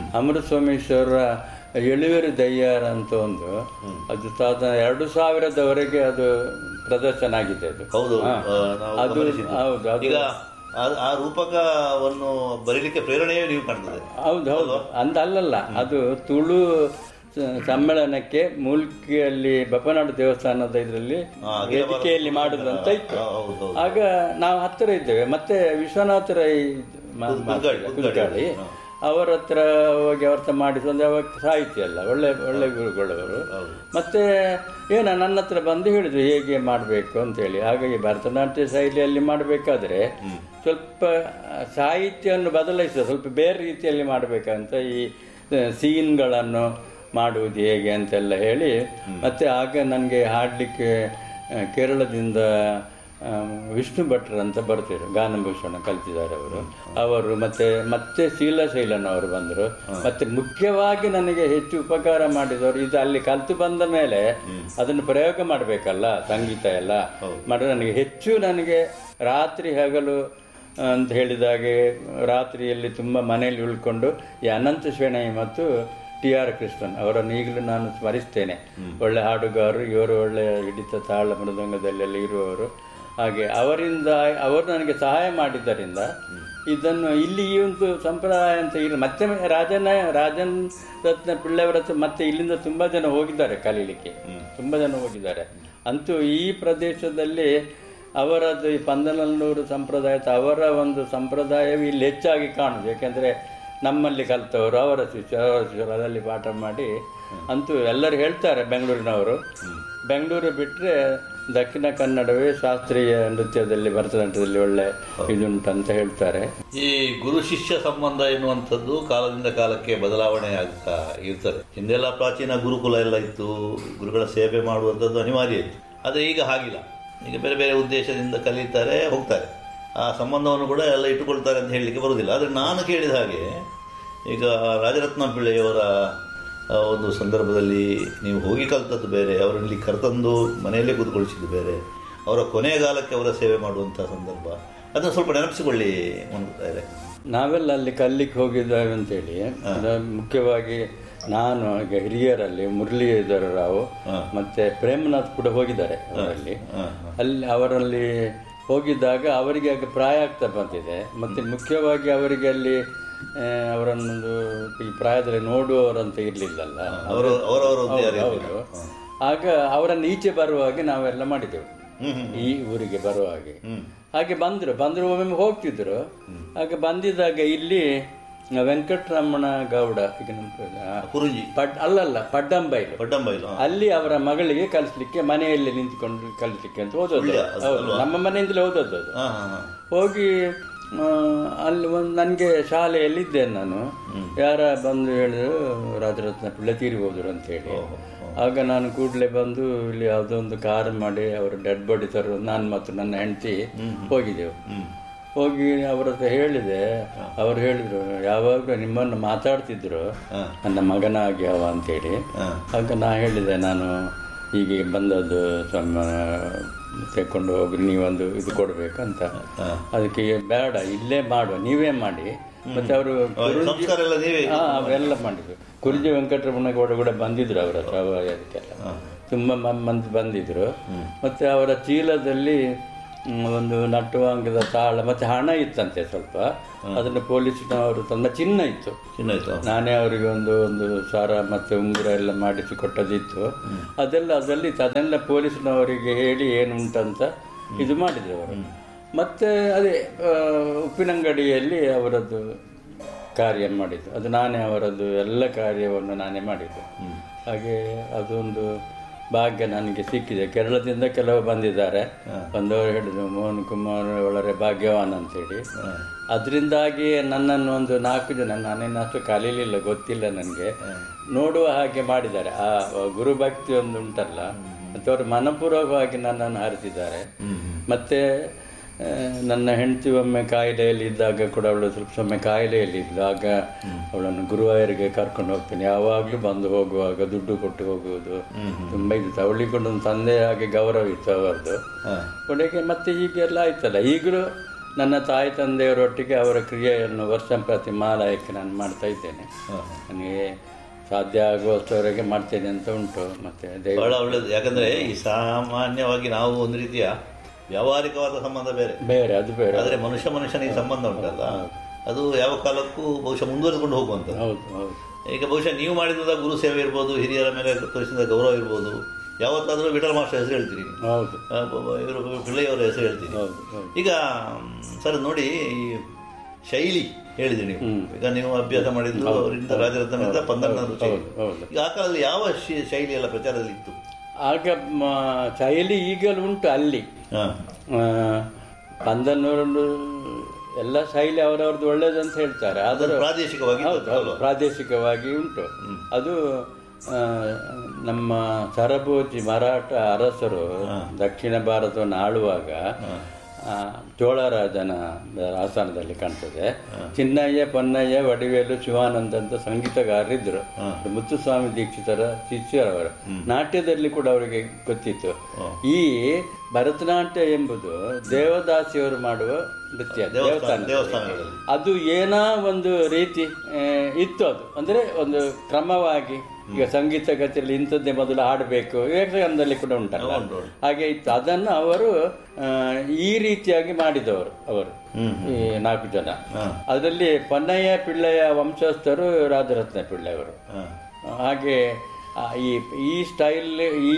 ಅಮೃತಸ್ವಾಮೀಶ್ವರ ಎಳುವೆರು ದಯ್ಯಾರ ಅಂತ ಒಂದು ಅದು ಸಾಧಾರಣ ಎರಡು ಸಾವಿರದವರೆಗೆ ಅದು ಪ್ರದರ್ಶನ ಆಗಿದೆ ಅದು ಹೌದು ಹಾ. ಆ, ನಾವು ಅದು ಗಮನಿಸಿದ್ದು. ಹೌದು ಅದು ಈಗ ಆ- ಆ ರೂಪಕವನ್ನು ಬರೀಲಿಕ್ಕೆ ಪ್ರೇರಣೆಯೇ ನೀವು ಕಾಣ್ತದೆ ಹೌದು ಹೌದು ಅಂತ ಅಲ್ಲಲ್ಲ ಅದು ತುಳು ಸ- ಸಮ್ಮೇಳನಕ್ಕೆ ಮೂಲ್ಕಿಯಲ್ಲಿ ಬಪ್ಪನಾಡು ದೇವಸ್ಥಾನದ ಇದರಲ್ಲಿ ಹಾ, ಅಖಿಲ ಭಾರತ ವೇದಿಕೆಯಲ್ಲಿ ಮಾಡುದು ಅಂತ ಇತ್ತು ಹಾ, ಹೌದು, ಹೌದು. ಆಗ ನಾವು ಹತ್ತಿರ ಇದ್ದೇವೆ ಮತ್ತೆ ವಿಶ್ವನಾಥ ರೈ ಮ- ಕುಲ್- ಕುಲ್ಗಾಡಿ, ಮಾಸ್ಟರ್, ಕುಲ್ಗಾಡಿ. ಕುಲ್ಗಾಡಿ ಹಾ. ಅವರ ಹತ್ರ ಹೋಗಿ ಅವ್ರ ಹತ್ರ ಮಾಡಿದ್ದು ಅಂದ್ರೆ ಅವಾಗ ಸಾಹಿತ್ಯ ಅಲ್ಲ ಒಳ್ಳೆ ಒಳ್ಳೆ ಗುರುಗಳವರು ಹೌದು. ಮತ್ತೆ ಏನ ನನ್ನ ಹತ್ರ ಬಂದು ಹೇಳಿದ್ರು ಹೇಗೆ ಮಾಡಬೇಕು ಅಂತೇಳಿ ಹಾಗಾಗಿ ಭರತನಾಟ್ಯ ಶೈಲಿಯಲ್ಲಿ ಮಾಡಬೇಕಾದ್ರೆ ಸ್ವಲ್ಪ ಸಾಹಿತ್ಯವನ್ನು ಬದಲಾಯಿಸಿದ ಸ್ವಲ್ಪ ಬೇರೆ ರೀತಿಯಲ್ಲಿ ಮಾಡಬೇಕಂತ ಈ ಸೀನ್ಗಳನ್ನು ಮಾಡುವುದು ಹೇಗೆ ಅಂತೆಲ್ಲ ಹೇಳಿ ಮತ್ತೆ ಆಗ ನನಗೆ ಹಾಡಲಿಕ್ಕೆ ಕೇರಳದಿಂದ ಆ, ವಿಷ್ಣು ಭಟ್ರು ಅಂತ ಬರ್ತಿದ್ರು ಗಾನಭೂಷಣ ಕಲ್ತಿದ್ದಾರೆ ಅವರು ಅವರು ಮತ್ತೆ ಮತ್ತೆ ಶೀಲಶೈಲನ್ ಅವರು ಬಂದರು ಮತ್ತೆ ಮುಖ್ಯವಾಗಿ ನನಗೆ ಹೆಚ್ಚು ಉಪಕಾರ ಮಾಡಿದವರು ಇದು ಅಲ್ಲಿ ಕಲ್ತು ಬಂದ ಮೇಲೆ ಅದನ್ನು ಪ್ರಯೋಗ ಮಾಡಬೇಕಲ್ಲ ಸಂಗೀತ ಎಲ್ಲ ಮಾಡಿದ್ರೆ ನನಗೆ ಹೆಚ್ಚು ನನಗೆ ರಾತ್ರಿ ಹಗಲು ಅಂತ ಹೇಳಿದಾಗೆ ರಾತ್ರಿಯಲ್ಲಿ ತುಂಬ ಮನೆಯಲ್ಲಿ ಉಳ್ಕೊಂಡು ಈ ಅನಂತ ಶೆಣೈ ಮತ್ತು ಟಿ ಆರ್ ಕೃಷ್ಣನ್ ಅವರನ್ನು ಈಗಲೂ ನಾನು ಸ್ಮರಿಸ್ತೇನೆ ಒಳ್ಳೆ ಹಾಡುಗಾರರು ಇವರು ಒಳ್ಳೆ ಹಿಡಿತ ತಾಳ ಮೃದಂಗದಲ್ಲೆಲ್ಲ ಇರುವವರು ಹಾಗೆ ಅವರಿಂದ ಅವರು ನನಗೆ ಸಹಾಯ ಮಾಡಿದ್ದರಿಂದ ಇದನ್ನು ಇಲ್ಲಿ ಈ ಒಂದು ಸಂಪ್ರದಾಯ ಅಂತ ಇಲ್ಲ ಮತ್ತೆ ರಾಜನ ರಾಜನ್ ರತ್ನ ಪಿಳ್ಳೆಯವರ ಹತ್ರ ಮತ್ತೆ ಇಲ್ಲಿಂದ ತುಂಬ ಜನ ಹೋಗಿದ್ದಾರೆ ಕಲೀಲಿಕ್ಕೆ ತುಂಬ ಜನ ಹೋಗಿದ್ದಾರೆ ಅಂತೂ ಈ ಪ್ರದೇಶದಲ್ಲಿ ಅವರದ್ದು ಈ ಪಂದನಲ್ಲೂರು ಸಂಪ್ರದಾಯ ಅವರ ಒಂದು ಸಂಪ್ರದಾಯವು ಇಲ್ಲಿ ಹೆಚ್ಚಾಗಿ ಕಾಣುದು ಯಾಕೆಂದರೆ ನಮ್ಮಲ್ಲಿ ಕಲಿತವರು ಅವರ ಶಿಷ್ಯ ಅವರ ಶಿಷ್ಯರು ಅದರಲ್ಲಿ ಪಾಠ ಮಾಡಿ ಅಂತೂ ಎಲ್ಲರೂ ಹೇಳ್ತಾರೆ ಬೆಂಗಳೂರಿನವರು ಬೆಂಗಳೂರು ಬಿಟ್ಟರೆ ದಕ್ಷಿಣ ಕನ್ನಡವೇ ಶಾಸ್ತ್ರೀಯ ನೃತ್ಯದಲ್ಲಿ ಭರತನಾಟ್ಯದಲ್ಲಿ ಒಳ್ಳೆ ಇದುಂಟಂತ ಹೇಳ್ತಾರೆ ಈ ಗುರು ಶಿಷ್ಯ ಸಂಬಂಧ ಎನ್ನುವಂಥದ್ದು ಕಾಲದಿಂದ ಕಾಲಕ್ಕೆ ಬದಲಾವಣೆ ಆಗ್ತಾ ಇರ್ತದೆ ಹಿಂದೆಲ್ಲ ಪ್ರಾಚೀನ ಗುರುಕುಲ ಎಲ್ಲ ಇತ್ತು ಗುರುಗಳ ಸೇವೆ ಮಾಡುವಂಥದ್ದು ಅನಿವಾರ್ಯ ಇತ್ತು ಆದರೆ ಈಗ ಹಾಗಿಲ್ಲ ಈಗ ಬೇರೆ ಬೇರೆ ಉದ್ದೇಶದಿಂದ ಕಲಿತಾರೆ ಹೋಗ್ತಾರೆ ಆ ಸಂಬಂಧವನ್ನು ಕೂಡ ಎಲ್ಲ ಇಟ್ಟುಕೊಳ್ತಾರೆ ಅಂತ ಹೇಳಲಿಕ್ಕೆ ಬರುವುದಿಲ್ಲ ಆದರೆ ನಾನು ಕೇಳಿದ ಹಾಗೆ ಈಗ ರಾಜರತ್ನ ಪಿಳ್ಳೆಯವರ ಆ, ಒಂದು ಸಂದರ್ಭದಲ್ಲಿ ನೀವು ಹೋಗಿ ಕಲ್ತದ್ದು ಬೇರೆ ಅವರಲ್ಲಿ ಕರೆತಂದು ಮನೆಯಲ್ಲೇ ಕೂತ್ಕೊಳಿಸಿದ್ದು ಬೇರೆ ಅವರ ಕೊನೆಯ ಕಾಲಕ್ಕೆ ಅವರ ಸೇವೆ ಮಾಡುವಂಥ ಸಂದರ್ಭ ಅದನ್ನು ಸ್ವಲ್ಪ ನೆನಪಿಸಿಕೊಳ್ಳಿ ಮನ್ಗುತ್ತಾರೆ ನಾವೆಲ್ಲ ಅಲ್ಲಿ ಕಲ್ಲಿಗೆ ಹೋಗಿದ್ದೇವೆ ಅಂತೇಳಿ ಅದು ಮುಖ್ಯವಾಗಿ ನಾನು ಈಗ ಹಿರಿಯರಲ್ಲಿ ಮುರಳೀಧರ ರಾವ್ ಮತ್ತೆ ಪ್ರೇಮನಾಥ್ ಕೂಡ ಹೋಗಿದ್ದಾರೆ ಅವರಲ್ಲಿ ಅಲ್ಲಿ ಅವರಲ್ಲಿ ಹೋಗಿದ್ದಾಗ ಅವರಿಗೆ ಆಗ ಪ್ರಾಯ ಆಗ್ತಾ ಬಂದಿದೆ ಮತ್ತೆ ಮುಖ್ಯವಾಗಿ ಅವರಿಗೆ ಅಲ್ಲಿ ಆ, ಅವರನ್ನೊಂದು ಈ ಪ್ರಾಯದಲ್ಲಿ ನೋಡುವವರಂತ ಇರಲಿಲ್ಲಲ್ಲ ಅವರು ಅವರವರ ಒಂದು ಯಾರು ಹೌದು ಆಗ ಅವರನ್ನು ಈಚೆ ಬರುವಾಗೆ ನಾವೆಲ್ಲ ಮಾಡಿದೆವು ಹ್ಮ್, ಹ್ಮ್. ಈ ಊರಿಗೆ ಬರುವ ಹಾಗೆ ಹಾಗೆ ಬಂದ್ರು ಬಂದ್ರು ಒಮ್ಮೊಮ್ಮೆ ಹೋಗ್ತಿದ್ರು ಹಾಗೆ ಬಂದಿದ್ದಾಗ ಇಲ್ಲಿ ವೆಂಕಟರಮಣ ಗೌಡ ಈಗ ನೆನಪಿಲ್ಲ. ಕುರುಂಜಿ ಪಡ್ ಅಲ್ಲಲ್ಲ ಪಡ್ಡಂಬೈಲು ಪಡ್ಡಂಬೈಲು ಹಾ. ಅಲ್ಲಿ ಅವರ ಮಗಳಿಗೆ ಕಲಿಸ್ಲಿಕ್ಕೆ ಮನೆಯಲ್ಲಿ ನಿಂತ್ಕೊಂಡು ಕಲಿಸ್ಲಿಕ್ಕೆ ಅಂತ ಓದೋದು ಸುಳ್ಯ, ಅದು ಹೌದು ಅಲ್ವಾ? ನಮ್ಮ ಮನೆಯಿಂದಲೇ ಓದೋದು ಅದು ಹಾ, ಹಾ, ಹಾ. ಹೋಗಿ ಆ, ಅಲ್ಲಿ ಒಂದು ನನಗೆ ಶಾಲೆಯಲ್ಲಿದ್ದೇನೆ ನಾನು ಯಾರ ಬಂದು ಹೇಳಿದ್ರು ರಾಜರತ್ನ ಪಿಳ್ಳೆ ತೀರಿ ಹೋದ್ರು ಅಂತ ಹೇಳಿ ಆಗ ನಾನು ಕೂಡಲೇ ಬಂದು ಇಲ್ಲಿ ಯಾವುದೋ ಒಂದು ಕಾರ್ ಮಾಡಿ ಅವರು ಡೆಡ್ ಬಾಡಿ ತರೋ ನಾನು ಮತ್ತು ನನ್ನ ಹೆಂಡತಿ ಹೋಗಿದ್ದೆವು ಹೋಗಿ ಅವ್ರ ಹತ್ರ ಹೇಳಿದೆ ಅವ್ರು ಹೇಳಿದ್ರು ಯಾವಾಗಲೂ ನಿಮ್ಮನ್ನು ಮಾತಾಡ್ತಿದ್ರು ನನ್ನ ಮಗನಾಗಿ ಅವ ಅಂತೇಳಿ ಆಗ ನಾ ಹೇಳಿದೆ ನಾನು ಹೀಗೆ ಬಂದದ್ದು ಸ್ವಾಮಿ ತೆಕ್ಕೊಂಡು ಹೋಗಿ ನೀವೊಂದು ಇದು ಕೊಡ್ಬೇಕಂತ ಅದಕ್ಕೆ ಬೇಡ ಇಲ್ಲೇ ಮಾಡುವ ನೀವೇ ಮಾಡಿ ಮತ್ತೆ ಅವರು ಸಂಸ್ಕಾರ ಎಲ್ಲ ನೀವೇ ಹಾ ಅವೆಲ್ಲ ಮಾಡಿದ್ರು ಕುರ್ಜಿ ವೆಂಕಟರಮಣ ಗೌಡ ಕೂಡ ಬಂದಿದ್ರು ಅವರ ಹತ್ರ ಅವ ಅದಕ್ಕೆಲ್ಲ ತುಂಬ ಮ- ಮಂದಿ ಬಂದಿದ್ರು ಮತ್ತೆ ಅವರ ಚೀಲದಲ್ಲಿ ಮ್, ಒಂದು ನಟುವಾಂಗದ ತಾಳ ಮತ್ತೆ ಹಣ ಇತ್ತಂತೆ ಸ್ವಲ್ಪ ಅದನ್ನು ಪೊಲೀಸ್ನವರು ತಂದ ಚಿನ್ನ ಇತ್ತು ಚಿನ್ನ ಆಯ್ತು ನಾನೇ ಅವರಿಗೆ ಒಂದು ಒಂದು ಸಾರ ಮತ್ತೆ ಉಂಗುರ ಎಲ್ಲ ಮಾಡಿಸಿ ಕೊಟ್ಟದಿತ್ತು ಅದೆಲ್ಲ ಅದರಲ್ಲಿ ಇತ್ತು. ಅದನ್ನೆಲ್ಲ ಪೊಲೀಸ್ನವರಿಗೆ ಹೇಳಿ ಏನು ಉಂಟಂತ ಇದು ಮಾಡಿದ್ರು ಅವರು ಮತ್ತೆ ಅದೇ ಆ, ಉಪ್ಪಿನಂಗಡಿಯಲ್ಲಿ ಅವರದ್ದು ಕಾರ್ಯ ಮಾಡಿದ್ದು ಅದು ನಾನೇ ಅವರದ್ದು ಎಲ್ಲ ಕಾರ್ಯವನ್ನು ನಾನೇ ಮಾಡಿದ್ದು ಹಾಗೆ ಅದೊಂದು ಭಾಗ್ಯ ನನಗೆ ಸಿಕ್ಕಿದೆ ಕೇರಳದಿಂದ ಕೆಲವು ಬಂದಿದ್ದಾರೆ ಬಂದವರು ಹೇಳಿದ್ರು ಮೋಹನ್ ಕುಮಾರ್ ಒಳರೆ ಭಾಗ್ಯವಾನ್ ಅಂತೇಳಿ ಅದರಿಂದಾಗಿ ನನ್ನನ್ನು ಒಂದು ನಾಲ್ಕು ಜನ ನಾನೇನು ಅಷ್ಟು ಕಲೀಲಿಲ್ಲ ಗೊತ್ತಿಲ್ಲ ನನಗೆ ನೋಡುವ ಹಾಗೆ ಮಾಡಿದ್ದಾರೆ ಆ ಗುರುಭಕ್ತಿ ಒಂದು ಉಂಟಲ್ಲ ಮತ್ತು ಅವರು ಮನಪೂರ್ವಕವಾಗಿ ನನ್ನನ್ನು ಹರಿಸಿದ್ದಾರೆ ಮತ್ತೆ ಆ, ನನ್ನ ಹೆಂಡತಿ ಒಮ್ಮೆ ಕಾಯಿಲೆಯಲ್ಲಿ ಇದ್ದಾಗ ಕೂಡ ಅವಳು ಸ್ವಲ್ಪ ಸಮಯ ಕಾಯಿಲೆಯಲ್ಲಿ ಇದ್ಲು ಆಗ ಅವಳನ್ನು ಗುರುವಾಯರಿಗೆ ಕರ್ಕೊಂಡು ಹೋಗ್ತೇನೆ ಯಾವಾಗಲೂ ಬಂದು ಹೋಗುವಾಗ ದುಡ್ಡು ಕೊಟ್ಟು ಹೋಗುವುದು ತುಂಬ ಇತ್ತು ಅವಳಿಗೆ ಕೂಡ ಒಂದು ತಂದೆ ಹಾಗೆ ಗೌರವ ಇತ್ತು ಅವರದ್ದು ಕೊನೆಗೆ ಮತ್ತೆ ಹೀಗೆಲ್ಲ ಆಯ್ತಲ್ಲ ಈಗಲೂ ನನ್ನ ತಾಯಿ ತಂದೆಯವರೊಟ್ಟಿಗೆ ಅವರ ಕ್ರಿಯೆಯನ್ನು ವರ್ಷ ಪ್ರತಿ ಮಾಲಾಯಕ್ಕೆ ನಾನು ಮಾಡ್ತಾ ಇದ್ದೇನೆ ಹಾಂ ನನಗೆ ಸಾಧ್ಯ ಆಗುವಷ್ಟವರೆಗೆ ಮಾಡ್ತೇನೆ ಅಂತ ಉಂಟು ಮತ್ತೆ ದೈವ ಬಹಳ ಒಳ್ಳೇದು ಯಾಕಂದ್ರೆ ಈ ಸಾಮಾನ್ಯವಾಗಿ ನಾವು ಒಂದು ರೀತಿಯ ವ್ಯಾವಹಾರಿಕವಾದ ಸಂಬಂಧ ಬೇರೆ ಬೇರೆ ಅದು ಬೇರೆ ಆದರೆ ಮನುಷ್ಯ ಮನುಷ್ಯನಿಗೆ ಸಂಬಂಧ ಉಂಟಲ್ಲ ಅದು ಯಾವ ಕಾಲಕ್ಕೂ ಬಹುಶಃ ಮುಂದುವರೆದುಕೊಂಡು ಹೋಗುವಂಥದ್ದು ಹೌದು ಹೌದು ಈಗ ಬಹುಶಃ ನೀವು ಮಾಡಿದ ಗುರು ಸೇವೆ ಇರ್ಬೋದು ಹಿರಿಯರ ಮೇಲೆ ತೋರಿಸಿದ ಗೌರವ ಇರ್ಬೋದು ಯಾವತ್ತಾದರೂ ವಿಠಲ್ ಮಾಸ್ಟರ್ ಹೆಸರು ಹೇಳ್ತೀರಿ ನೀವು. ಹೌದು ಆ, ಬ- ಬ- ಇವರು ಪಿಳ್ಳೆಯವರ ಹೆಸರು ಹೇಳ್ತೀನಿ ಹೌದು ಹೌದು ಈಗ ಮ್, ಸರ್ ನೋಡಿ ಈ ಶೈಲಿ ಹೇಳಿದ್ರಿ ನೀವು ಈಗ ನೀವು ಅಭ್ಯಾಸ ಮಾಡಿದ್ದು ಅವರಿಂದ ರಾಜರತ್ನದಿಂದ ಪಂದರ್ನ ರುಚಿ ಹೌದು ಹೌದು ಈಗ ಆ ಕಾಲದಲ್ಲಿ ಯಾವ ಶಿ- ಶೈಲಿ ಎಲ್ಲ ಪ್ರಚಾರದಲ್ಲಿ ಇತ್ತು ಆಗ ಮ, ಶೈಲಿ ಈಗಲೂ ಉಂಟು ಅಲ್ಲಿ ಹಾಂ ಆ, ಪಂದನ್ನೂರನ್ನು ಎಲ್ಲ ಶೈಲಿ ಅವರವ್ರದ್ದು ಒಳ್ಳೇದಂತ ಹೇಳ್ತಾರೆ ಅದು ಆದರೂ ಪ್ರಾದೇಶಿಕವಾಗಿ ಹೌದು ಹೌದು ಪ್ರಾದೇಶಿಕವಾಗಿ ಉಂಟು ಅದು ಆ, ನಮ್ಮ ಸರಭೋಜಿ ಮರಾಠ ಅರಸರು ದಕ್ಷಿಣ ಭಾರತವನ್ನು ಆಳುವಾಗ ಆ, ಚೋಳರಾಜನ ಆಸ್ಥಾನದಲ್ಲಿ ಕಾಣ್ತದೆ ಚಿನ್ನಯ್ಯ ಪೊನ್ನಯ್ಯ ವಡಿವೇಲು ಶಿವಾನಂದ ಅಂತ ಸಂಗೀತಗಾರರಿದ್ರು ಮುತ್ತುಸ್ವಾಮಿ ದೀಕ್ಷಿತರ ಶಿಷ್ಯರವರು ನಾಟ್ಯದಲ್ಲಿ ಕೂಡ ಅವರಿಗೆ ಗೊತ್ತಿತ್ತು ಈ ಭರತನಾಟ್ಯ ಎಂಬುದು ದೇವದಾಸಿಯವರು ಮಾಡುವ ನೃತ್ಯ ದೇವಸ್ಥಾನ ದೇವಸ್ಥಾನಗಳಲ್ಲಿ ಅದು ಏನೋ ಒಂದು ರೀತಿ ಆ, ಇತ್ತು ಅದು ಅಂದರೆ ಒಂದು ಕ್ರಮವಾಗಿ ಈಗ ಸಂಗೀತ ಕಚೇರಿಯಲ್ಲಿ ಇಂಥದ್ದೇ ಮೊದಲು ಹಾಡಬೇಕು ಯಕ್ಷಗಾನದಲ್ಲಿ ಕೂಡ ಉಂಟಲ್ಲ ಉಂಟು, ಉಂಟು. ಹಾಗೆ ಇತ್ತು ಅದನ್ನು ಅವರು ಆ, ಈ ರೀತಿಯಾಗಿ ಮಾಡಿದವರು ಅವರು ಈ ನಾಲ್ಕು ಜನ ಹಾಂ ಅದರಲ್ಲಿ ಪೊನ್ನಯ್ಯ ಪಿಳ್ಳೆಯ ವಂಶಸ್ಥರು ರಾಜರತ್ನ ಪಿಳ್ಳೆಯವರು ಹಾಂ ಹಾಗೆ ಆ, ಈ ಈ ಸ್ಟೈಲ್ ಈ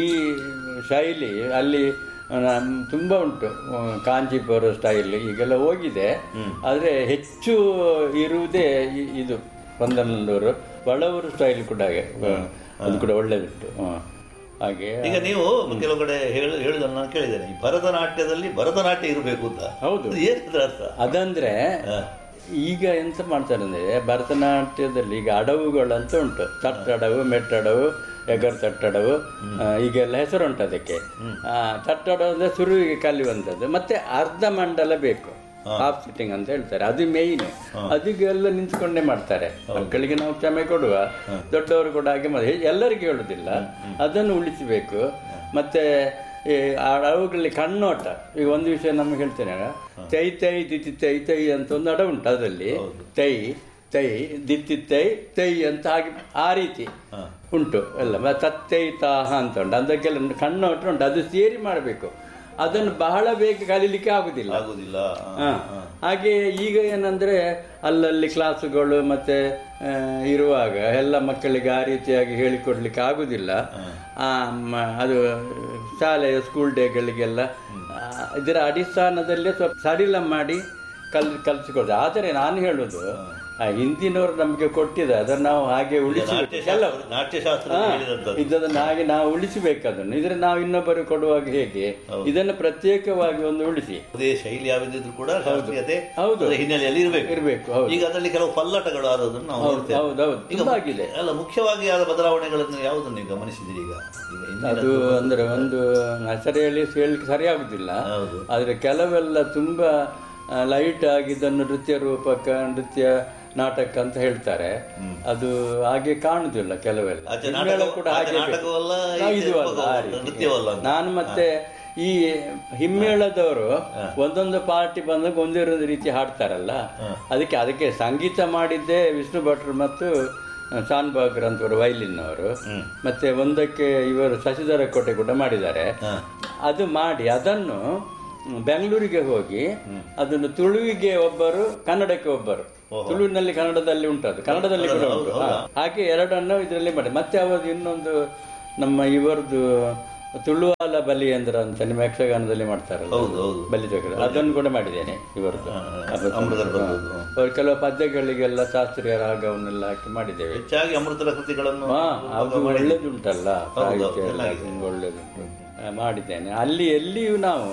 ಶೈಲಿ ಅಲ್ಲಿ ನಮ್- ತುಂಬ ಉಂಟು ಹ್ಮ್, ಕಾಂಚೀಪುರ ಸ್ಟೈಲ್ ಈಗೆಲ್ಲ ಹೋಗಿದೆ ಆದರೆ ಹೆಚ್ಚು ಇರುವುದೇ ಇ- ಇದು ಪಂದನಲ್ಲೂರು ಒಳವರು ಸ್ಟೈಲ್ ಕೂಡ ಹಾಗೆ ಹ್ಮ್, ಅದು ಕೂಡ ಒಳ್ಳೆದುಂಟು ಹ್ಮ್. ಹಾಗೆ ಈಗ ನೀವು ಕೆಲವು ಕಡೆ ಹೇಳಿ ಹೇಳುದನ್ನು ನಾನು ಕೇಳಿದ್ದೇನೆ ಈ ಭರತನಾಟ್ಯದಲ್ಲಿ ಭರತನಾಟ್ಯ ಇರಬೇಕು ಅಂತ ಹೌದು ಅದು ಏನಿದ್ರ ಅರ್ಥ ಅದಂದ್ರೆ ಹಾ. ಈಗ ಎಂತ ಮಾಡ್ತಾರೆ ಅಂದ್ರೆ ಭರತನಾಟ್ಯದಲ್ಲಿ ಈಗ ಅಡವುಗಳಂತ ಉಂಟು ತಟ್ಟಡವು ಮೆಟ್ಟಡವು ಎಗರ್ ತಟ್ಟಡವು ಆ, ಈಗೆಲ್ಲ ಹೆಸರುಂಟು ಅದಕ್ಕೆ ಆ, ತಟ್ಟಡವು ಅಂದ್ರೆ ಸುರುವಿಗೆ ಕಲಿಯುವಂಥದ್ದು ಮತ್ತೆ ಅರ್ಧ ಮಂಡಲ ಬೇಕು ಹಾಫ್ ಸಿಟ್ಟಿಂಗ್ ಅಂತ ಹೇಳ್ತಾರೆ ಅದು ಮೇಯ್ನ್ ಅದಕ್ಕೆಲ್ಲ ನಿಂತ್ಕೊಂಡೇ ಮಾಡ್ತಾರೆ ಮಕ್ಕಳಿಗೆ ನಾವು ಕ್ಷಮೆ ಕೊಡುವ ದೊಡ್ಡವರು ಕೂಡ ಹಾಗೆ ಮಾಡಿ ಎಲ್ಲರಿಗೂ ಹೇಳುದಿಲ್ಲ ಅದನ್ನು ಉಳಿಸಬೇಕು ಮತ್ತೆ ಈ ಆ ಅವುಗಳಲ್ಲಿ ಕಣ್ಣೋಟ ಈಗ ಒಂದು ವಿಷಯ ನಮ್ಗೆ ಹೇಳ್ತೇನೆ ತೈ ತೈ ದಿತಿ ತೈ ತೈ ಅಂತ ಒಂದು ಅಡ ಉಂಟು ಅದರಲ್ಲಿ ತೈ ತೈ ದಿತ್ತಿ ತೈ ತೈ ಅಂತ ಹಾಗೆ ಆ ರೀತಿ ಉಂಟು ಎಲ್ಲ ಮತ್ತೆ ತತ್ತೈ ತಾಹ ಅಂತ ಉಂಟು ಅದಕ್ಕೆಲ್ಲ ಕಣ್ಣೋಟ ಉಂಟು ಅದು ಸೇರಿ ಮಾಡಬೇಕು ಅದನ್ನು ಬಹಳ ಬೇಗ ಕಲೀಲಿಕ್ಕೆ ಆಗುದಿಲ್ಲ ಆಗುದಿಲ್ಲ ಹ. ಹಾಗೆ ಈಗ ಏನಂದ್ರೆ ಅಲ್ಲಲ್ಲಿ ಕ್ಲಾಸುಗಳು ಮತ್ತೆ ಆ, ಇರುವಾಗ ಎಲ್ಲ ಮಕ್ಕಳಿಗೆ ಆ ರೀತಿಯಾಗಿ ಹೇಳಿಕೊಡ್ಲಿಕ್ಕೆ ಆಗುದಿಲ್ಲ ಆ, ಮ- ಅದು ಶಾಲೆಯ ಸ್ಕೂಲ್ ಡೇಗಳಿಗೆಲ್ಲ ಆ, ಇದರ ಅಡಿಸ್ಥಾನದಲ್ಲೇ ಸ್ವಲ್ಪ ಸಡಿಲ ಮಾಡಿ ಕಲ್ ಕಲಿಸಿಕೊಡ್ತಾರೆ ಆದರೆ ನಾನು ಹೇಳುದು ಆ ಹಿಂದಿನವರು ನಮಗೆ ಕೊಟ್ಟಿದೆ ಅದನ್ನು ನಾವು ಹಾಗೆ ಉಳಿಸಿ ಎಲ್ಲ ನಾಟ್ಯಶಾಸ್ತ್ರ ನಾಟ್ಯಶಾಸ್ತ್ರ ಹೇಳಿದಂಥದ್ದು ಇದನ್ನು ಹಾಗೆ ನಾವು ಉಳಿಸಬೇಕು ಅದನ್ನು ಇದ್ರೆ ನಾವು ಇನ್ನೊಬ್ಬರು ಕೊಡುವಾಗ ಹೇಗೆ ಇದನ್ನು ಪ್ರತ್ಯೇಕವಾಗಿ ಒಂದು ಉಳಿಸಿ ಅದೇ ಶೈಲಿ ಯಾವ್ದಿದ್ರು ಕೂಡ ಶಾಸ್ತ್ರೀಯತೆ ಹೌದು. ಅದರ ಹಿನ್ನೆಲೆಯಲ್ಲಿ ಇರಬೇಕು ಇರಬೇಕು ಹೌದು ಈಗ ಅದರಲ್ಲಿ ಕೆಲವು ಪಲ್ಲಟಗಳು ಆದದನ್ನು ನಾವು ನೋಡ್ತೇವೆ ಹೌದೌದು ತುಂಬಾ ಆಗಿದೆ ಅಲ್ಲ ಮುಖ್ಯವಾಗಿ ಆದ ಬದಲಾವಣೆಗಳನ್ನು ಯಾವುದನ್ನು ನೀವು ಗಮನಿಸಿದಿರಿ ಈಗ ಈಗ ಹಿಂದಿನ ಅದು ಅಂದ್ರೆ ಒಂದು ಹೆಸರು ಹೇಳಿ ಹೇಳಲಿಕ್ಕೆ ಸರಿಯಾಗುದಿಲ್ಲ ಹೌದು ಆದರೆ ಕೆಲವೆಲ್ಲ ತುಂಬಾ ಲೈಟ್ ಆಗಿ ಇದನ್ನು ನೃತ್ಯ ರೂಪಕ ನೃತ್ಯ ನಾಟಕ ಅಂತ ಹೇಳ್ತಾರೆ ಅದು ಹಾಗೆ ಕಾಣುದಿಲ್ಲ ಕೆಲವೆಲ್ಲ ಆಚೆ ಹಿಮ್ಮೇಳ ನಾಟಕ- ಕೂಡ ಆಚೆ ಹಾಗೆ ನಾಟಕವಲ್ಲ, ಹಾ, ಈಚೆ ಇದು ಅಲ್ಲ, ಆ ರೀತಿ. ನೃತ್ಯವಲ್ಲ ಅಂತ. ನಾನು ಮತ್ತೆ ಈ ಹಿಮ್ಮೇಳದವರು ಒಂದೊಂದು ಪಾರ್ಟಿ ಬಂದಾಗ ಒಂದೊಂದು ರೀತಿ ಹಾಡ್ತಾರಲ್ಲ ಅದಕ್ಕೆ ಅದಕ್ಕೆ ಸಂಗೀತ ಮಾಡಿದ್ದೇ ವಿಷ್ಣು ಭಟ್ರು ಮತ್ತು ಶಾನ್ ಬಾಗ್ರ ಅಂತವರು ವೈಲಿನ್ ಅವರು ಮತ್ತೆ ಒಂದಕ್ಕೆ ಇವರು ಶಶಿಧರ ಕೋಟೆ ಕೂಡ ಮಾಡಿದ್ದಾರೆ ಹಾ. ಅದು ಮಾಡಿ ಅದನ್ನು ಬೆಂಗಳೂರಿಗೆ ಹೋಗಿ ಅದನ್ನು ತುಳುವಿಗೆ ಒಬ್ಬರು ಕನ್ನಡಕ್ಕೆ ಒಬ್ಬರು ತುಳುವಿನಲ್ಲಿ ಕನ್ನಡದಲ್ಲಿ ಉಂಟದು ಕನ್ನಡದಲ್ಲಿ ಕೂಡ ಉಂಟು ಹಾ. ಹಾಗೆ ಎರಡನ್ನು ಇದರಲ್ಲಿ ಮಾಡಿ ಮತ್ತೆ ಅವರು ಇನ್ನೊಂದು ನಮ್ಮ ಇವರದು ತುಳುವಾಲ ಬಲಿಯಂದ್ರ ಅಂತ ನಿಮ್ಮ ಯಕ್ಷಗಾನದಲ್ಲಿ ಮಾಡ್ತಾರಲ್ಲ ಹೌದು ಹೌದು ಬಲಿ ಚಕ್ರ ಅದನ್ನು ಕೂಡ ಮಾಡಿದ್ದೇನೆ ಇವರದ್ದು ಅಮೃತರ ಬರ್ಬೋದು. ಅವ್ರ ಕೆಲವು ಪದ್ಯಗಳಿಗೆಲ್ಲ ಶಾಸ್ತ್ರೀಯ ರಾಗವನ್ನೆಲ್ಲ ಹಾಕಿ ಮಾಡಿದ್ದೇವೆ ಹೆಚ್ಚಾಗಿ ಅಮೃತರ ಕೃತಿಗಳನ್ನು ಹಾ ಅದು ಒಳ್ಳೇದುಂಟಲ್ಲ ಸಾಹಿತ್ಯ ಎಲ್ಲ ತುಂಬ ಒಳ್ಳೇದುಂಟು ಆ, ಮಾಡಿದ್ದೇನೆ ಅಲ್ಲಿ ಎಲ್ಲಿಯೂ ನಾವು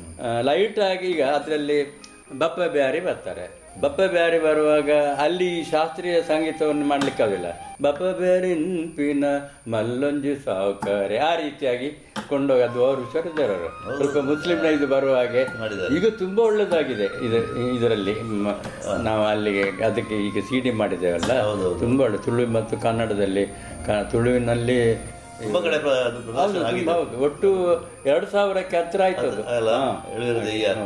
ಲೈಟ್ ಆಗಿ ಈಗ ಅದರಲ್ಲಿ ಬಪ್ಪ ಬ್ಯಾರಿ ಬರ್ತಾರೆ ಬಪ್ಪ ಬ್ಯಾರಿ ಬರುವಾಗ ಅಲ್ಲಿ ಶಾಸ್ತ್ರೀಯ ಸಂಗೀತವನ್ನು ಮಾಡ್ಲಿಕ್ಕೆ ಆಗುದಿಲ್ಲ ಬಪ್ಪ ಬ್ಯಾರಿನ್ಪಿನ ಮಲ್ಲೊಂಜು ಸಾವುಕಾರೆ ಆ ರೀತಿಯಾಗಿ ಕೊಂಡೋಗಿ ಅದು ಅವರು ಹುಷಾರಿದ್ದಾರವರು ಸ್ವಲ್ಪ ಮುಸ್ಲಿಂನ ಇದು ಬರುವ ಹಾಗೆ ಮಾಡಿದ್ದಾರೆ. ಈಗ ತುಂಬಾ ಒಳ್ಳೇದಾಗಿದೆ ಇದು ಇದರಲ್ಲಿ ಮ- ನಾವು ಅಲ್ಲಿಗೆ ಅದಕ್ಕೆ ಈಗ ಸಿ ಡಿ ಮಾಡಿದ್ದೇವಲ್ಲ ಹೌದೌದು. ತುಂಬಾ ಒಳ್ಳೆ ತುಳು ಮತ್ತು ಕನ್ನಡದಲ್ಲಿ ಕ- ತುಳುವಿನಲ್ಲಿ ತುಂಬಾ ಕಡೆ ಪ್ರ- ಅದು ಹೌದು ಪ್ರದರ್ಶನ ಆಗಿದೆ ತುಂಬಾ ಹೌದು ಒಟ್ಟು ಎರಡು ಸಾವಿರಕ್ಕೆ ಹತ್ರ ಆಯ್ತು ಅದು ಅಲ್ಲ ಹಾ. ಎಳುವಿರ ದೆಯ್ಯ ಹೌದು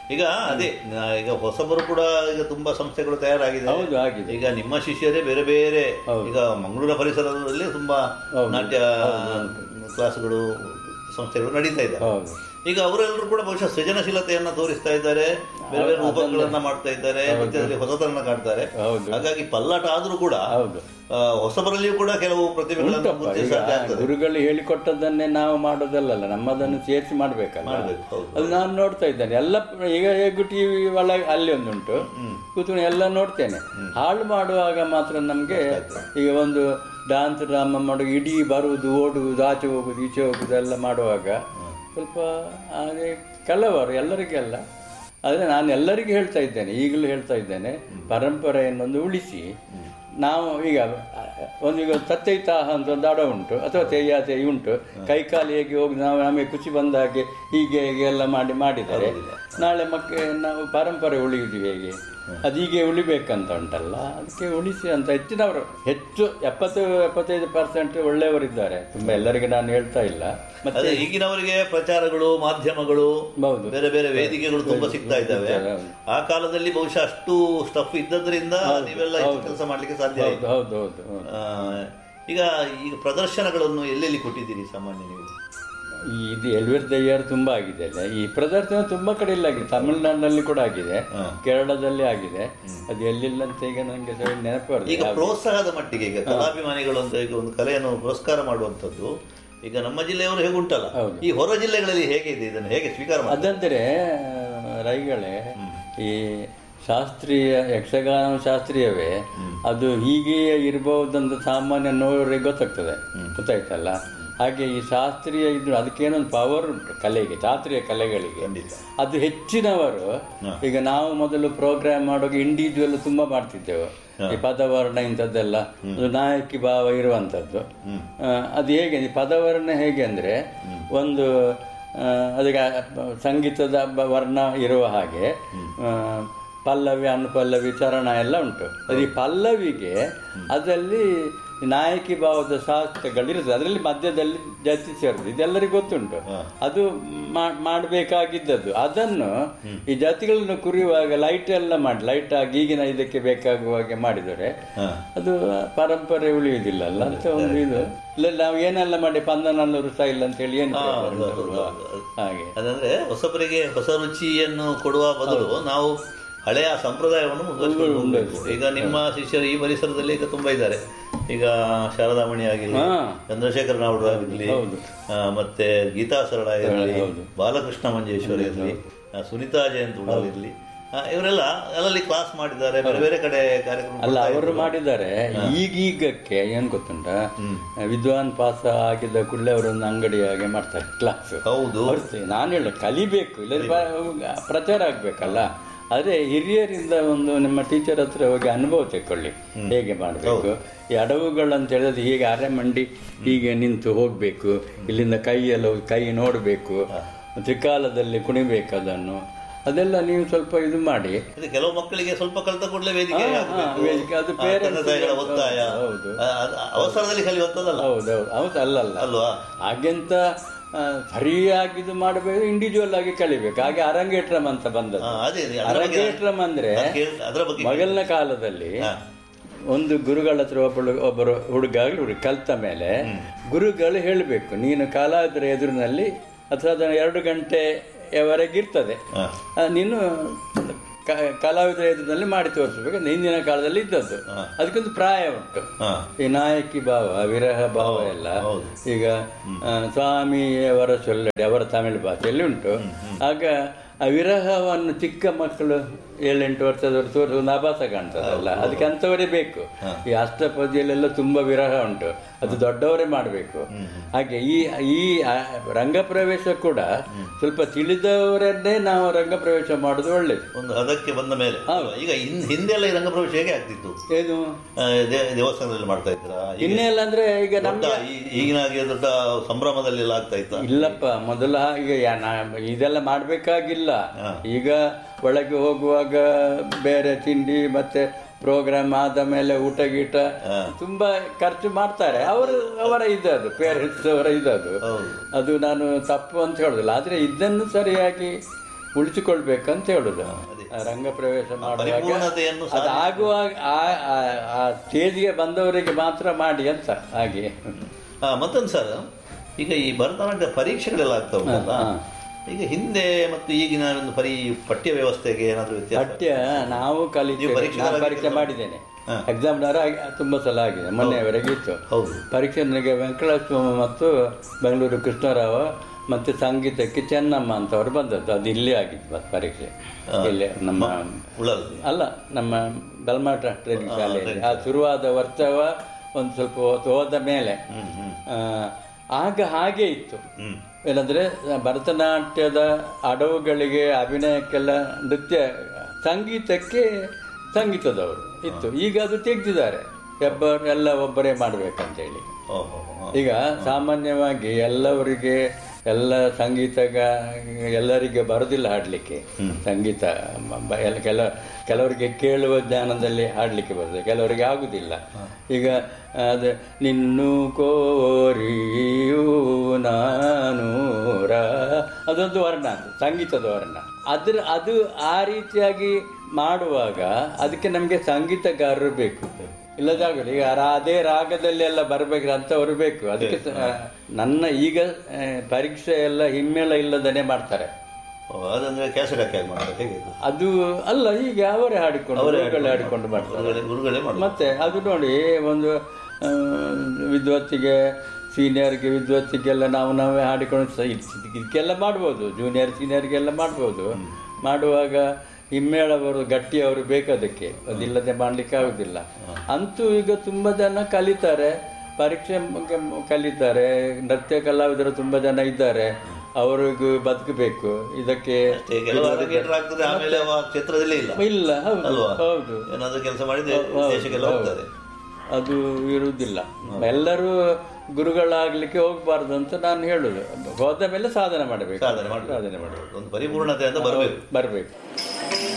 ಈಗ ಅದೇ ನಾ- ಈಗ ಹೊಸಬರು ಕೂಡ ಈಗ ತುಂಬಾ ಸಂಸ್ಥೆಗಳು ತಯಾರಾಗಿದೆ ಹೌದು ಆಗಿದೆ ಈಗ ನಿಮ್ಮ ಶಿಷ್ಯರೇ ಬೇರೆ ಬೇರೆ ಹೌದು. ಈಗ ಮಂಗಳೂರ ಪರಿಸರದಲ್ಲಿ ತುಂಬಾ ಹೌದು. ನಾಟ್ಯ ಕ್ಲಾಸ್ಗಳು ಸಂಸ್ಥೆಗಳು ನಡೀತಾ ಇದ್ದಾವೆ ಹೌದು ಈಗ ಅವರೆಲ್ಲರೂ ಕೂಡ ಬಹುಶಃ ಸೃಜನಶೀಲತೆಯನ್ನ ತೋರಿಸ್ತಾ ಇದ್ದಾರೆ ಬೇರೆ ಬೇರೆ ರೂಪಗಳನ್ನ ಮಾಡ್ತಾ ಇದ್ದಾರೆ ಮತ್ತೆ ಅದರಲ್ಲಿ ಹೊಸತನ ಕಾಡ್ತಾರೆ ಹೌದು ಹಾಗಾಗಿ ಪಲ್ಲಾಟ ಆದ್ರೂ ಕೂಡ ಹೌದು ಆ, ಹೊಸಬರಲ್ಲಿಯೂ ಕೂಡ ಕೆಲವು ಪ್ರತಿಭೆಗಳನ್ನು ಉಂಟಪ್ಪ ಈಗ ಗುರುತಿಸಕ್ಕೆ ಆಗ್ತದೆ ಗುರುಗಳು ಹೇಳಿಕೊಟ್ಟದ್ದನ್ನೇ ನಾವು ಮಾಡೋದಲ್ಲಲ್ಲ ನಮ್ಮದನ್ನು ಸೇರಿಸಿ ಮಾಡ್ಬೇಕಲ್ಲ ಮಾಡ್ಬೇಕು ಹೌದು ಅದು ನಾನು ನೋಡ್ತಾ ಇದ್ದೇನೆ ಎಲ್ಲ ಪ- ಈಗ ಹೇಗೂ ಟಿವಿ ಒಳಗೆ ಅಲ್ಲಿ ಒಂದುಂಟು ಕೂತ್ಕೊಂಡು ಎಲ್ಲ ನೋಡ್ತೇನೆ ಹಾಳು ಮಾಡುವಾಗ ಮಾತ್ರ ನಮಗೆ ಈಗ ಒಂದು ಡಾನ್ಸ್ ಡ್ರಾಮಾ ಮಾಡುವ ಇಡೀ ಬರುವುದು ಓಡುವುದು ಆಚೆ ಹೋಗುದು ಈಚೆ ಹೋಗುದು ಎಲ್ಲ ಮಾಡುವಾಗ ಸ್ವಲ್ಪ ಹಾಗೆ ಕೆಲವರು ಎಲ್ಲರಿಗೆಲ್ಲ ಆದರೆ ನಾನು ಎಲ್ಲರಿಗೂ ಹೇಳ್ತಾ ಇದ್ದೇನೆ ಈಗಲೂ ಹೇಳ್ತಾ ಇದ್ದೇನೆ ಪರಂಪರೆಯನ್ನೊಂದು ಉಳಿಸಿ ನಾವು ಈಗ ಒಂದು ಈಗ ತತ್ತೈತಾಹ ಅಂತ ಒಂದು ಅಡ ಉಂಟು ಅಥವಾ ತೆಯ್ಯಾತೆ ಉಂಟು ಕೈ ಕಾಲು ಹೇಗೆ ಹೋಗಿ ನಾವು ನಮಗೆ ಖುಷಿ ಬಂದ ಹಾಗೆ ಹೀಗೆ ಹೀಗೆ ಎಲ್ಲ ಮಾಡಿ ಮಾಡಿದರೆ ನಾಳೆ ಮಕ್ಕಳು ನಾವು ಪರಂಪರೆ ಉಳಿಯುವುದು ಹೇಗೆ ಅದು ಹೀಗೆ ಉಳಿಬೇಕಂತ ಉಂಟಲ್ಲ ಅದಕ್ಕೆ ಉಳಿಸಿ ಅಂತ ಹೆಚ್ಚಿನವರು ಹೆಚ್ಚು ಎಪ್ಪತ್ತು ಎಪ್ಪತ್ತೈದು ಪರ್ಸೆಂಟ್ ಒಳ್ಳೆಯವರಿದ್ದಾರೆ ತುಂಬ ಎಲ್ಲರಿಗೆ ನಾನು ಹೇಳ್ತಾ ಇಲ್ಲ ಮತ್ತೆ ಅದೇ ಈಗಿನವರಿಗೆ ಪ್ರಚಾರಗಳು ಮಾಧ್ಯಮಗಳು ಹೌದು ಬೇರೆ ಬೇರೆ ವೇದಿಕೆಗಳು ತುಂಬಾ ಸಿಗ್ತಾ ಇದ್ದಾವೆ ಹೌದು. ಆ ಕಾಲದಲ್ಲಿ ಬಹುಶಃ ಅಷ್ಟು ಸ್ಟಫ್ ಇದ್ದದ್ರಿಂದ ನೀವೆಲ್ಲ ಹೆಚ್ಚು ಕೆಲಸ ಮಾಡ್ಲಿಕ್ಕೆ ಸಾಧ್ಯ ಆಯ್ತು ಹೌದು ಹೌದು ಹೌದು ಹೌದು ಆ, ಈಗ ಈಗ ಪ್ರದರ್ಶನಗಳನ್ನು ಎಲ್ಲೆಲ್ಲಿ ಕೊಟ್ಟಿದ್ದೀರಿ ಸಾಮಾನ್ಯ ನೀವು ಈ ಇದು ಎಲ್ವಿರ್ ದಯ್ಯರ್ ತುಂಬಾ ಆಗಿದೆ ಅಲ್ಲ ಈ ಪ್ರದರ್ಶನ ತುಂಬಾ ಕಡೆ ಇಲ್ಲ ಆಗಿದೆ ತಮಿಳುನಾಡಿನಲ್ಲಿ ಕೂಡ ಆಗಿದೆ ಹಾ. ಕೇರಳದಲ್ಲಿ ಆಗಿದೆ ಅದು ಎಲ್ಲಿಲ್ಲ ಅಂತ ಈಗ ನನಗೆ ಸರಿ ನೆನಪು ಬರ್ತದೆ. ಈಗ ಪ್ರೋತ್ಸಾಹದ ಮಟ್ಟಿಗೆ ಈಗ ಕಲಾಭಿಮಾನಿಗಳು ಅಂತ ಈಗ ಒಂದು ಕಲೆಯನ್ನು ಪುರಸ್ಕಾರ ಮಾಡುವಂಥದ್ದು ಈಗ ನಮ್ಮ ಜಿಲ್ಲೆಯವರು ಹೇಗೆ ಉಂಟಲ್ಲ ಹೌದು. ಈ ಹೊರ ಜಿಲ್ಲೆಗಳಲ್ಲಿ ಹೇಗೆ ಇದೆ ಇದನ್ನು ಹೇಗೆ ಸ್ವೀಕಾರ ಮಾಡಿ ಅದಂದ್ರೆ ರೈಗಳೇ ಈ ಶಾಸ್ತ್ರೀಯ ಯಕ್ಷಗಾನ ಶಾಸ್ತ್ರೀಯವೇ ಅದು ಹೀಗೆಯೇ ಇರಬಹುದಂತ ಸಾಮಾನ್ಯ ನೋಡೋರಿಗೆ ಗೊತ್ತಾಗ್ತದೆ ಗೊತ್ತಾಯ್ತಲ್ಲ ಹಾಗೆ ಈ ಶಾಸ್ತ್ರೀಯ ಇದು ಅದಕ್ಕೇನೊಂದು ಪವರ್ ಉಂಟು ಕಲೆಗೆ ಶಾಸ್ತ್ರೀಯ ಕಲೆಗಳಿಗೆ ಖಂಡಿತ ಅದು ಹೆಚ್ಚಿನವರು ಈಗ ನಾವು ಮೊದಲು ಪ್ರೋಗ್ರಾಮ್ ಮಾಡುವಾಗ ಇಂಡಿವಿಜುವಲ್ ತುಂಬಾ ಮಾಡ್ತಿದ್ದೆವು ಈ ಪದವರ್ಣ ಇಂಥದ್ದೆಲ್ಲ ಒಂದು ನಾಯಕಿ ಭಾವ ಇರುವಂಥದ್ದು ಆ, ಅದು ಹೇಗೆ ಈ ಪದವರ್ಣ ಹೇಗೆ ಅಂದ್ರೆ ಒಂದು ಆ, ಅದಕ್ಕೆ ಆ ಸಂಗೀತದ ಬ- ವರ್ಣ ಇರುವ ಹಾಗೆ ಆ, ಪಲ್ಲವಿ ಅನುಪಲ್ಲವಿ ಚರಣ ಎಲ್ಲ ಉಂಟು ಅದು ಈ ಪಲ್ಲವಿಗೆ ಅದರಲ್ಲಿ ನಾಯಕಿ ಭಾವದ ಶಾಸ್ತ್ರಗಳಿರ್ತದೆ ಅದರಲ್ಲಿ ಮಧ್ಯದಲ್ಲಿ ಜತಿ ಸೇರುದು ಇದೆಲ್ಲರಿಗೂ ಗೊತ್ತುಂಟು ಅದು ಮಾ- ಮಾಡಬೇಕಾಗಿದ್ದದ್ದು ಅದನ್ನು ಈ ಜಾತಿಗಳನ್ನು ಕುರಿಯುವಾಗ ಲೈಟ್ ಎಲ್ಲ ಮಾಡಿ ಲೈಟ್ ಆಗಿ ಈಗಿನ ಇದಕ್ಕೆ ಬೇಕಾಗುವ ಹಾಗೆ ಮಾಡಿದರೆ ಹಾ. ಅದು ಪರಂಪರೆ ಉಳಿಯುವುದಿಲ್ಲ ಅಲ್ಲ ಅಂತ ಒಂದು ಇದು ಇಲ್ಲ ನಾವು ಏನೆಲ್ಲ ಮಾಡಿ ಪಂದನಲ್ಲೂರು ಸ್ಟೈಲ್ ಅಂತ ಹೇಳಿ ಏನು problem ಇಲ್ಲ. ಹಾಗೆ ಅದಂದ್ರೆ ಹೊಸಬರಿಗೆ ಹೊಸ ರುಚಿಯನ್ನು ಕೊಡುವ ಬದಲು ನಾವು ಹಳೆಯ ಸಂಪ್ರದಾಯವನ್ನು ಮುಂದುವರಿಸಿಕೊಂಡು ಹೋಗ್ಬೇಕು. ಈಗ ನಿಮ್ಮ ಶಿಷ್ಯರು ಈ ಪರಿಸರದಲ್ಲಿ ಈಗ ತುಂಬಾ ಇದ್ದಾರೆ ಈಗ ಶಾರದಾಮಣಿ ಆಗಿರಲಿ ಹಾ. ಚಂದ್ರಶೇಖರ ನಾಯ್ಡು ಆಗಿರಲಿ ಹೌದು. ಆ, ಮತ್ತೆ ಗೀತಾ ಸರಳ ಇರಲಿ ಹೌದು. ಬಾಲಕೃಷ್ಣ ಮಂಜೇಶ್ವರ ಇರಲಿ ಆ, ಸುನಿತಾ ಜಯಂತ್ ಉಳ್ಳಾಲ್ ಇರಲಿ ಆ, ಇವರೆಲ್ಲ ಅಲ್ಲಲ್ಲಿ ಕ್ಲಾಸ್ ಮಾಡಿದ್ದಾರೆ ಬೇರೆ ಬೇರೆ ಕಡೆ ಕಾರ್ಯಕ್ರಮ ಅಲ್ಲ ಕೊಡ್ತಾ ಅವರು ಇದ್ರು. ಮಾಡಿದ್ದಾರೆ ಈಗೀಗಕ್ಕೆ ಏನ್ ಗೊತ್ತುಂಟ ವಿದ್ವಾನ್ ಪಾಸ್ ಆಗಿದ್ದ ಕೂಡಲೇ ಅವರೊಂದು ಅಂಗಡಿ ಹಾಗೆ ಮಾಡ್ತಾರೆ ಕ್ಲಾಸ್ ಹೌದು ನಾನು ಹೇಳ ಕಲಿಬೇಕು ಇಲ್ಲ ಪ್ರಚಾರ ಆಗ್ಬೇಕಲ್ಲ ಆದ್ರೆ ಹಿರಿಯರಿಂದ ಒಂದು ನಿಮ್ಮ ಟೀಚರ್ ಹತ್ರ ಹೋಗಿ ಅನುಭವ ತೆಕ್ಕೊಳ್ಳಿ ಹೇಗೆ ಮಾಡಬೇಕು ಈ ಅಡವುಗಳಂತ ಹೇಳಿದ್ರೆ ಹೀಗೆ ಅರೆ ಮಂಡಿ ಹೀಗೆ ನಿಂತು ಹೋಗ್ಬೇಕು ಇಲ್ಲಿಂದ ಕೈಯೆಲ್ಲ ಕೈ ನೋಡಬೇಕು ತ್ರಿಕಾಲದಲ್ಲಿ ಕುಣಿಬೇಕು ಅದನ್ನು ಅದೆಲ್ಲ ನೀವು ಸ್ವಲ್ಪ ಇದು ಮಾಡಿ ಇದು ಕೆಲವು ಮಕ್ಕಳಿಗೆ ಸ್ವಲ್ಪ ಕಲಿತ ಕೂಡಲೇ ವೇದಿಕೆ ಹಾ, ಹಾ, ಆಗ್ಬೇಕು. ವೇದಿಕೆ, ಅದು ಆ, parents ತಂದೆ ತಾಯಿಗಳ ಒತ್ತಾಯ ಹೌದು. ಆ, ಅದು ಅವಸರದಲ್ಲಿ ಕಲಿಯುವಂಥದ್ದಲ್ಲ ಹೌದೌದು ಹೌದು ಅಲ್ಲಲ್ಲ ಅಲ್ವಾ ಹಾಗೆಂತ ಆ, ಸರಿಯಾಗಿ ಇದು ಮಾಡಬೇಕು ಇಂಡಿವಿಜುವಲ್ ಆಗಿ ಕಲಿಬೇಕು ಹಾಗೆ ಅರಂಗೇಟ್ರಮ್ ಅಂತ ಬಂದದ್ದು ಹಾ, ಅದೇ ಅದೇ. ಅದ್ರ ಬಗ್ಗೆ ಅರಂಗೇಟ್ರಮ್ ಅಂದ್ರೆ ನಾನು ಕೇಳ್- ಅದರ ಬಗ್ಗೆ ಮೊದಲನೇ ಕಾಲದಲ್ಲಿ ಹಾ. ಒಂದು ಗುರುಗಳ ಹತ್ರ ಒಬ್ಬಳು ಒಬ್ಬರು ಹುಡುಗ ಆಗ್ಲಿ ಹುಡುಗ ಕಲ್ತ ಮೇಲೆ ಗುರುಗಳು ಹೇಳಬೇಕು ನೀನು ಕಲಾವಿದರ ಎದುರಿನಲ್ಲಿ ಅಥವಾ ಅದನ್ನು ಎರಡು ಗಂಟೆಯವರೆಗೆ ಇರ್ತದೆ ಹಾ. ಆ, ನೀನು ಕ- ಕಲಾವಿದರ ಎದುರಿನಲ್ಲಿ ಮಾಡಿ ತೋರಿಸ್ಬೇಕು ಅಂತ ಹಿಂದಿನ ಕಾಲದಲ್ಲಿ ಇದ್ದದ್ದು ಅದಕ್ಕೊಂದು ಪ್ರಾಯ ಉಂಟು ಹಾ. ಈ ನಾಯಕಿ ಭಾವ ವಿರಹ ಭಾವ ಎಲ್ಲ ಹೌದು. ಈಗ ಆ, ಸ್ವಾಮಿಯವರ ಸೊಲ್ಲಡಿ ಅವರ ತಮಿಳು ಭಾಷೆಯಲ್ಲಿ ಉಂಟು ಆಗ ಆ ವಿರಹವನ್ನು ಚಿಕ್ಕ ಮಕ್ಕಳು ಏಳೆಂಟು ವರ್ಷದವರು ತೋರಿಸ ಒಂದು ಆಭಾಸ ಕಾಣ್ತದಲ್ಲ ಅದಕ್ಕೆ ಅಂಥವರೇ ಬೇಕು ಈ ಅಷ್ಟಪದಿಯಲ್ಲೆಲ್ಲ ತುಂಬಾ ವಿರಹ ಉಂಟು ಅದು ದೊಡ್ಡವರೇ ಮಾಡಬೇಕು ಹಾಗೆ ಈ ಈ ಆ, ರಂಗಪ್ರವೇಶ ಕೂಡ ಸ್ವಲ್ಪ ತಿಳಿದವರನ್ನೇ ನಾವು ರಂಗಪ್ರವೇಶ ಮಾಡೋದು ಒಳ್ಳೇದು ಒಂದು ಹದಕ್ಕೆ ಬಂದ ಮೇಲೆ ಈಗ ಹಿಂ- ಹಿಂದೆಲ್ಲ ಈ ರಂಗಪ್ರವೇಶ ಹೇಗೆ ಆಗ್ತಿತ್ತು ಏನು ಆ, ದೇ- ದೇವಸ್ಥಾನದಲ್ಲಿ ಮಾಡ್ತಾ ಇದ್ರಾ ಈಗ ಇನ್ನೆಲ್ಲ ಅಂದ್ರೆ ಈಗ ದೊಡ್ಡ ನಮ್ಗೆ ಈ- ಈಗಿನ ಹಾಗೆ ದೊಡ್ಡ ಸಂಭ್ರಮದಲ್ಲಿ ಎಲ್ಲ ಆಗ್ತಾ ಇತ್ತ ಇಲ್ಲಪ್ಪ ಮೊದಲ ಈಗ ಯಾ- ನಾ- ಇದೆಲ್ಲ ಮಾಡ್ಬೇಕಾಗಿಲ್ಲ ಹಾ. ಈಗ ಒಳಗೆ ಹೋಗುವಾಗ ಬೇರೆ ತಿಂಡಿ ಮತ್ತೆ ಪ್ರೋಗ್ರಾಮ್ ಆದ ಮೇಲೆ ಊಟ ಗೀಟ ಹಾ. ತುಂಬಾ ಖರ್ಚು ಮಾಡ್ತಾರೆ ಅವರು ಅವರ ಇದದು ಪೇರೆಂಟ್ಸ್ ಅವರ ಇದದು ಹೌದು ಅದು ನಾನು ತಪ್ಪು ಅಂತ ಹೇಳುದಿಲ್ಲ ಆದ್ರೆ ಇದನ್ನು ಸರಿಯಾಗಿ ಉಳಿಸಿಕೊಳ್ಬೇಕಂತ ಹೇಳುದು ಆ ರಂಗ ಪ್ರವೇಶ ಮಾಡುವಾಗ ಪರಿಪೂರ್ಣತೆಯನ್ನು ಅದು ಆಗುವಾಗ ಆ- ಆ- ಆ ಸ್ಟೇಜ್ಗೆ ಬಂದವರಿಗೆ ಮಾತ್ರ ಮಾಡಿ ಅಂತ ಹಾಗೆ ಆ, ಮತ್ತೊಂದು ಸರ್ ಈಗ ಈ ಭರತನಾಟ್ಯ ಪರೀಕ್ಷೆಗಳೆಲ್ಲ ಆಗ್ತಾ ಉಂಟಲ್ಲ ಹಾ. ಈಗ ಹಿಂದೆ ಮತ್ತು ಈಗಿನ ಒಂದು ಪರಿ ಪಠ್ಯ ವ್ಯವಸ್ಥೆಗೆ ಏನಾದರೂ ವ್ಯತ್ಯಾಸ ಪಠ್ಯ ನಾವು ಕಲಿತೇವೆ ನೀವು ಪರೀಕ್ಷೆ ನಾನು ಎಲ್ಲ ಪರೀಕ್ಷೆ ಆಗಿದ್ರಲ್ಲ? ಮಾಡಿದ್ದೇನೆ ಹಾ. ಎಕ್ಸಾಮ್ನವರ ತುಂಬ ಸಲ ಆಗಿದೆ ಮೊನ್ನೆವರೆಗೆ ಇತ್ತು ಹೌದು ಪರೀಕ್ಷೆ ನನಗೆ ವೆಂಕಟೇಶ್ವರ ಮತ್ತು ಬೆಂಗಳೂರು ಕೃಷ್ಣರಾವ್ ಮತ್ತು ಸಂಗೀತಕ್ಕೆ ಚೆನ್ನಮ್ಮ ಅಂತವರು ಬಂದದ್ದು ಅದು ಇಲ್ಲೇ ಆಗಿದ್ದು ಮತ್ತೆ ಪರೀಕ್ಷೆ ಇಲ್ಲೇ ನಮ್ಮ ಉಳಲ್ ಅಲ್ಲ ನಮ್ಮ ಬಲ್ಮಾಟ ಟ್ರೈನಿಂಗ್ ಶಾಲೆಯಲ್ಲಿ ಆ ಶುರುವಾದ ವರ್ಷವ ಒಂದು ಸ್ವಲ್ಪ ಹೊತ್ತು ಹೋದ ಮೇಲೆ ಹ್ಮ್ ಹ್ಮ್ ಆ, ಆಗ ಹಾಗೆ ಇತ್ತು ಹ್ಮ್ ಏನಂದ್ರೆ ಭರತನಾಟ್ಯದ ಅಡವುಗಳಿಗೆ ಅಭಿನಯಕ್ಕೆಲ್ಲ ನೃತ್ಯ ಸಂಗೀತಕ್ಕೆ ಸಂಗೀತದವರು ಇತ್ತು ಈಗ ಅದು ತೆಗೆದಿದ್ದಾರೆ ಒಬ್ಬ ಎಲ್ಲ ಒಬ್ಬರೇ ಮಾಡ್ಬೇಕಂತೇಳಿ ಓಹೋ ಹೋ. ಈಗ ಸಾಮಾನ್ಯವಾಗಿ ಎಲ್ಲವರಿಗೆ ಎಲ್ಲ ಸಂಗೀತಗ ಎಲ್ಲರಿಗೆ ಬರೋದಿಲ್ಲ ಹಾಡಲಿಕ್ಕೆ ಸಂಗೀತ ಮ- ಬ- ಎಲ್ಲ ಕೆಲ ಕೆಲವರಿಗೆ ಕೇಳುವ ಜ್ಞಾನದಲ್ಲಿ ಹಾಡಲಿಕ್ಕೆ ಬರ್ತದೆ ಕೆಲವರಿಗೆ ಆಗುದಿಲ್ಲ ಈಗ ಅದು ನಿನ್ನು ಕೋರಿಯೂ ನಾನೂರ ಅದೊಂದು ವರ್ಣ ಅದು ಸಂಗೀತದ ವರ್ಣ ಅದ್ರ ಅದು ಆ ರೀತಿಯಾಗಿ ಮಾಡುವಾಗ ಅದಕ್ಕೆ ನಮಗೆ ಸಂಗೀತಗಾರರು ಬೇಕು ಇಲ್ಲದಾಗಲಿ ಈಗ ರಾ- ಅದೇ ರಾಗದಲ್ಲಿ ಎಲ್ಲ ಬರ್ಬೇಕು ಅಂತವರು ಬೇಕು ಅದಕ್ಕೆ ಸ- ನನ್ನ ಈಗ ಆ, ಪರೀಕ್ಷೆ ಎಲ್ಲ ಹಿಮ್ಮೇಳ ಇಲ್ಲದನೆ ಮಾಡ್ತಾರೆ ಓ, ಅದಂದ್ರೆ ಕ್ಯಾಸೆಟ್ ಹಾಕಿ ಹಾಗೆ ಮಾಡ್ತಾರೆ ಹೇಗೆ ಇದು? ಅದು ಅಲ್ಲ ಹೀಗೆ ಅವರೇ ಹಾಡಿಕೊಂಡು ಗುರುಗಳೇ ಹಾಡಿಕೊಂಡು ಮಾಡ್ತಾರೆ ಗುರುಗಳೇ ಗುರುಗಳೇ ಮಾಡೋದು ಮತ್ತೆ ಅದು ನೋಡಿ ಒಂದು ಆ, ವಿದ್ವತ್ತಿಗೆ ಸೀನಿಯರ್ಗೆ ವಿದ್ವತ್ತಿಗೆಲ್ಲ ನಾವು ನಾವೇ ಹಾಡಿಕೊಂಡು ಸ- ಇದ್- ಇದಕ್ಕೆಲ್ಲ ಮಾಡ್ಬೋದು ಜೂನಿಯರ್ ಸೀನಿಯರ್ಗೆಲ್ಲ ಮಾಡ್ಬೋದು ಮಾಡುವಾಗ ಹಿಮ್ಮೇಳವರು ಗಟ್ಟಿಯವರು ಬೇಕದಕ್ಕೆ ಅದಿಲ್ಲದೆ ಮಾಡ್ಲಿಕ್ಕೆ ಆಗುದಿಲ್ಲ ಅಂತೂ ಈಗ ತುಂಬ ಜನ ಕಲಿತಾರೆ ಪರೀಕ್ಷೆ ಬಗ್ಗೆ ಕಲಿತಾರೆ ನೃತ್ಯ ಕಲಾವಿದರು ತುಂಬ ಜನ ಇದ್ದಾರೆ ಅವರಿಗೂ ಬದುಕಬೇಕು ಇದಕ್ಕೆ ಅಷ್ಟೇ ಕೆಲವು ಅರಂಗೇಟ್ರ ಆಗ್ತದೆ ಆಮೇಲೆ ಅವ ಕ್ಷೇತ್ರದಲ್ಲೇ ಇಲ್ಲ ಇಲ್ಲ ಹೌದು ಅಲ್ವಾ? ಹೌದು ಏನಾದ್ರೂ ಕೆಲಸ ಮಾಡಿದ್ರೆ ದೇಶಕ್ಕೆಲ್ಲ ಹೋಗ್ತಾರೆ ಅದು ಇರುವುದಿಲ್ಲ ಎಲ್ಲರೂ ಗುರುಗಳಾಗ್ಲಿಕ್ಕೆ ಹೋಗ್ಬಾರ್ದು ಅಂತ ನಾನು ಹೇಳುದು ಹೋದ ಮೇಲೆ ಸಾಧನೆ ಮಾಡಬೇಕು ಸಾಧನೆ ಮಾಡಿ ಸಾಧನೆ ಮಾಡಬೇಕು ಒಂದು ಪರಿಪೂರ್ಣತೆ ಅಂತ ಬರಬೇಕು ಬರಬೇಕು